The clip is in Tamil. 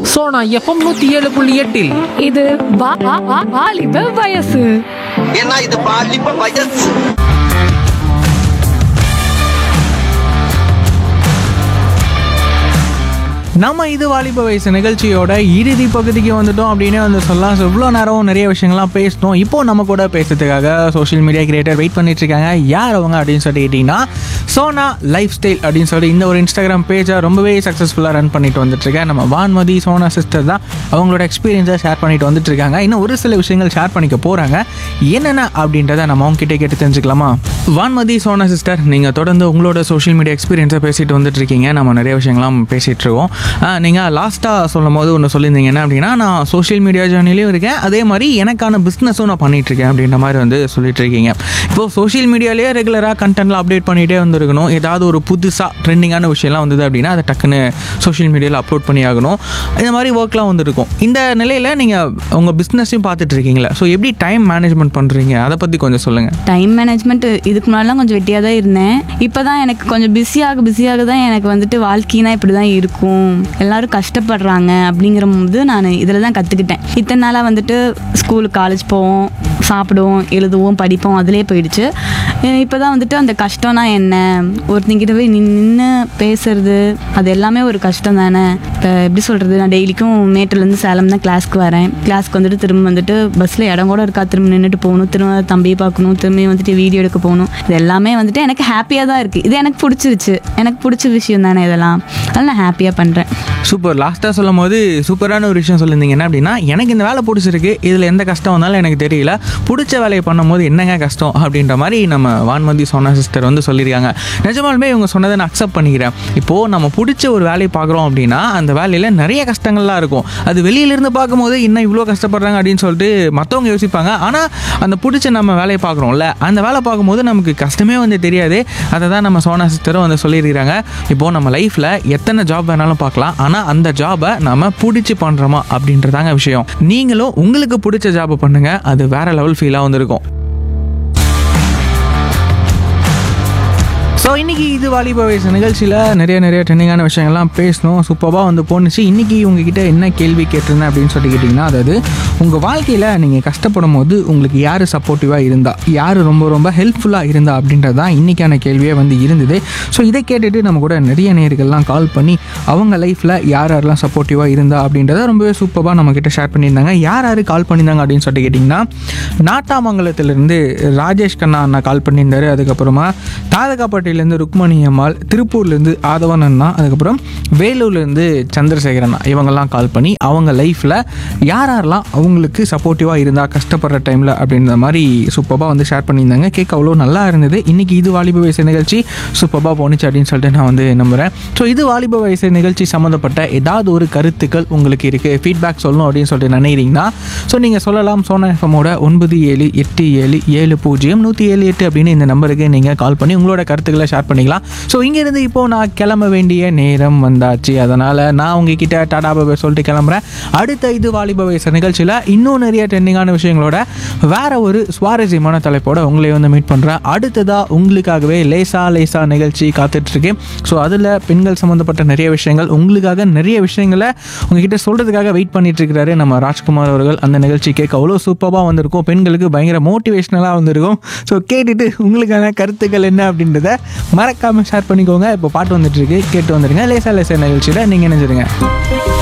சோனா எஃப்எம் நூத்தி ஏழு புள்ளி எட்டில் இது வா- வா- வா- வாலிப வயசு ஏன்னா இது பாலிப்ப வயசு நம்ம இது வாலிப வயசு நிகழ்ச்சியோட இறுதி பகுதிக்கு வந்துட்டோம் அப்படின்னு வந்து சொல்லலாம் ஸோ இவ்வளோ நேரம் நிறைய விஷயங்கள்லாம் பேசினோம் இப்போ நம்ம கூட பேசுறதுக்காக சோஷியல் மீடியா கிரியேட்டர் வெயிட் பண்ணிட்டு இருக்காங்க யார் அவங்க அப்படின்னு சொல்லி கேட்டிங்கன்னா சோனா லைஃப் ஸ்டைல் அப்படின்னு சொல்லி இந்த ஒரு இன்ஸ்டாகிராம் பேஜை ரொம்பவே சக்ஸஸ்ஃபுல்லாக ரன் பண்ணிட்டு வந்துட்டு இருக்கேன் நம்ம வான்மதி சோனா சிஸ்டர் தான் அவங்களோட எக்ஸ்பீரியன்ஸை ஷேர் பண்ணிட்டு வந்துட்டு இருக்காங்க இன்னும் ஒரு சில விஷயங்கள் ஷேர் பண்ணிக்க போகிறாங்க என்னென்ன அப்படின்றத நம்ம அவங்க கிட்டே கேட்டு தெரிஞ்சுக்கலாமா வான்மதி சோனா சிஸ்டர் நீங்கள் தொடர்ந்து உங்களோட சோஷியல் மீடியா எக்ஸ்பீரியன்ஸை பேசிட்டு வந்துட்டு இருக்கீங்க நம்ம நிறைய விஷயங்கள்லாம் பேசிட்டு இருக்கோம் நீங்கள் லாஸ்ட்டாக சொல்லும் போது ஒன்று சொல்லியிருந்தீங்க என்ன அப்படின்னா நான் சோஷியல் மீடியா ஜேர்னிலையும் இருக்கேன் அதே மாதிரி எனக்கான பிஸ்னஸும் நான் பண்ணிட்டு இருக்கேன் அப்படின்ற மாதிரி வந்து சொல்லிட்டு இருக்கீங்க இப்போ சோஷியல் மீடியாலேயே ரெகுலராக கண்டென்ட்லாம் அப்டேட் பண்ணிகிட்டே வந்துருக்கணும் ஏதாவது ஒரு புதுசாக ட்ரெண்டிங்கான விஷயம்லாம் வந்தது அப்படின்னா அதை டக்குன்னு சோஷியல் மீடியாவில் அப்லோட் பண்ணி ஆகணும் இந்த மாதிரி ஒர்க்லாம் வந்துருக்கும் இந்த நிலையில் நீங்கள் உங்கள் பிஸ்னஸையும் பார்த்துட்டு இருக்கீங்களா ஸோ எப்படி டைம் மேனேஜ்மெண்ட் பண்ணுறீங்க அதை பற்றி கொஞ்சம் சொல்லுங்கள் டைம் மேனேஜ்மெண்ட் இதுக்கு முன்னாடிலாம் கொஞ்சம் வெட்டியாக தான் இருந்தேன் இப்போ தான் எனக்கு கொஞ்சம் பிஸியாக பிஸியாக தான் எனக்கு வந்துட்டு வாழ்க்கைனா இப்படி தான் இருக்கும் எல்லாரும் கஷ்டப்படுறாங்க அப்படிங்கிற போது நான் இதில் தான் கற்றுக்கிட்டேன் இத்தனை நாளாக வந்துட்டு ஸ்கூல் காலேஜ் போவோம் சாப்பிடுவோம் எழுதுவோம் படிப்போம் அதிலே போயிடுச்சு இப்போ தான் வந்துட்டு அந்த கஷ்டம்னா என்ன ஒருத்தங்கிட்ட போய் நின்று பேசுறது அது எல்லாமே ஒரு கஷ்டம் தானே இப்போ எப்படி சொல்கிறது நான் டெய்லிக்கும் மேட்டிலேருந்து சேலம் தான் கிளாஸ்க்கு வரேன் கிளாஸ்க்கு வந்துட்டு திரும்ப வந்துட்டு பஸ்ஸில் இடம் கூட இருக்கா திரும்ப நின்றுட்டு போகணும் திரும்ப தம்பியை பார்க்கணும் திரும்பி வந்துட்டு வீடியோ எடுக்க போகணும் இது எல்லாமே வந்துட்டு எனக்கு ஹாப்பியாக தான் இருக்குது இது எனக்கு பிடிச்சிருச்சு எனக்கு பிடிச்ச விஷயம் தானே இதெல்லாம் அதனால் நான் ஹாப்பியாக பண்ணுறேன் சூப்பர் லாஸ்ட்டாக சொல்லும் போது சூப்பரான ஒரு விஷயம் சொல்லியிருந்தீங்க என்ன அப்படின்னா எனக்கு இந்த வேலை பிடிச்சிருக்கு இதில் எந்த கஷ்டம் வந்தாலும் எனக்கு தெரியல பிடிச்ச வேலையை பண்ணும்போது என்னங்க கஷ்டம் அப்படின்ற மாதிரி நம்ம வான்மதி சோனா சிஸ்டர் வந்து சொல்லியிருக்காங்க நிஜமாலுமே இவங்க சொன்னதை நான் அக்செப்ட் பண்ணிக்கிறேன் இப்போது நம்ம பிடிச்ச ஒரு வேலையை பார்க்குறோம் அப்படின்னா அந்த வேலையில் நிறைய கஷ்டங்கள்லாம் இருக்கும் அது வெளியிலேருந்து பார்க்கும்போது இன்னும் இவ்வளோ கஷ்டப்படுறாங்க அப்படின்னு சொல்லிட்டு மற்றவங்க யோசிப்பாங்க ஆனால் அந்த பிடிச்ச நம்ம வேலையை பார்க்குறோம்ல அந்த வேலை பார்க்கும்போது நமக்கு கஷ்டமே வந்து தெரியாது அதை தான் நம்ம சோனா சிஸ்டரும் வந்து சொல்லியிருக்கிறாங்க இப்போது நம்ம லைஃப்பில் எத்தனை ஜாப் வேணாலும் பார்க்கலாம் ஆனால் அந்த ஜாபை நம்ம பிடிச்சி பண்ணுறோமா அப்படின்றதாங்க விஷயம் நீங்களும் உங்களுக்கு பிடிச்ச ஜாபை பண்ணுங்கள் அது வேற லெவல் ஃபீலாக வந்திருக்கும் ஸோ இன்னைக்கு இது வாலிப வயசு நிகழ்ச்சியில் நிறைய நிறைய ட்ரெண்டிங்கான விஷயங்கள்லாம் பேசணும் சூப்பராக வந்து போணுச்சு இன்னைக்கு உங்ககிட்ட என்ன கேள்வி கேட்டிருந்தேன் அப்படின்னு சொல்லி கேட்டிங்கன்னா அதாவது உங்கள் வாழ்க்கையில் நீங்கள் கஷ்டப்படும் போது உங்களுக்கு யார் சப்போர்ட்டிவாக இருந்தா யார் ரொம்ப ரொம்ப ஹெல்ப்ஃபுல்லாக இருந்தா அப்படின்றது தான் இன்றைக்கான கேள்வியே வந்து இருந்தது ஸோ இதை கேட்டுட்டு நம்ம கூட நிறைய நேர்கள்லாம் கால் பண்ணி அவங்க லைஃப்பில் யார் யாரெல்லாம் சப்போர்ட்டிவாக இருந்தா அப்படின்றத ரொம்பவே சூப்பராக நம்மக்கிட்ட ஷேர் பண்ணியிருந்தாங்க யார் யார் கால் பண்ணியிருந்தாங்க அப்படின்னு சொல்லிட்டு கேட்டிங்கன்னா நாட்டாமங்கலத்திலேருந்து ராஜேஷ் கண்ணா அண்ணா கால் பண்ணியிருந்தாரு அதுக்கப்புறமா தாதகாப்பட்டியிலேருந்து ருக்மணி அம்மாள் திருப்பூர்லேருந்து ஆதவன் அண்ணா அதுக்கப்புறம் வேலூர்லேருந்து சந்திரசேகர் அண்ணா இவங்கெல்லாம் கால் பண்ணி அவங்க லைஃப்பில் யார் யாரெல்லாம் அவங்களுக்கு சப்போர்ட்டிவாக இருந்தால் கஷ்டப்படுற டைமில் அப்படின்ற மாதிரி சூப்பராக வந்து ஷேர் பண்ணியிருந்தாங்க கேட்க அவ்வளோ நல்லா இருந்தது இன்றைக்கி இது வாலிப வயசு நிகழ்ச்சி சூப்பராக போணுச்சு அப்படின்னு சொல்லிட்டு நான் வந்து நம்புகிறேன் ஸோ இது வாலிப வயசு நிகழ்ச்சி சம்மந்தப்பட்ட ஏதாவது ஒரு கருத்துக்கள் உங்களுக்கு இருக்குது ஃபீட்பேக் சொல்லணும் அப்படின்னு சொல்லிட்டு நினைக்கிறீங்கன்னா ஸோ நீங்கள் சொல்லலாம் சோனா எஃப்எம்மோட ஒன்பது ஏழு எட்டு ஏழு ஏழு பூஜ்ஜியம் நூற்றி ஏழு எட்டு அப்படின்னு இந்த நம்பருக்கு நீங்கள் கால் பண்ணி உங்களோட கருத்துக்களை ஷேர் பண்ணிக்கலாம் ஸோ இங்கேருந்து இப்போது நான் கிளம்ப வேண்டிய நேரம் வந்தாச்சு அதனால் நான் உங்ககிட்ட டாடா பாபா சொல்லிட்டு கிளம்புறேன் அடுத்த இது வாலிப வயசு நிகழ்ச்சியில் இன்னும் நிறைய ட்ரெண்டிங்கான விஷயங்களோட வேற ஒரு சுவாரஸ்யமான தலைப்போட உங்களை வந்து மீட் பண்ணுறேன் அடுத்ததாக உங்களுக்காகவே லேசா லேசா நிகழ்ச்சி காத்துட்ருக்கேன் ஸோ அதில் பெண்கள் சம்மந்தப்பட்ட நிறைய விஷயங்கள் உங்களுக்காக நிறைய விஷயங்களை உங்ககிட்ட சொல்கிறதுக்காக வெயிட் பண்ணிட்டு இருக்கிறாரு நம்ம ராஜ்குமார் அவர்கள் அந்த நிகழ்ச்சி கேட்க அவ்வளோ சூப்பராக வந்திருக்கும் பெண்களுக்கு பயங்கர மோட்டிவேஷ்னலாக வந்திருக்கும் ஸோ கேட்டுட்டு உங்களுக்கான கருத்துக்கள் என்ன அப்படின்றத மறக்காமல் ஷேர் பண்ணிக்கோங்க இப்போ பாட்டு வந்துட்டு இருக்கு கேட்டு வந்துடுங்க லேசா லேசா நிகழ்ச்சியில் நீங்கள் நினைச்சிருங்க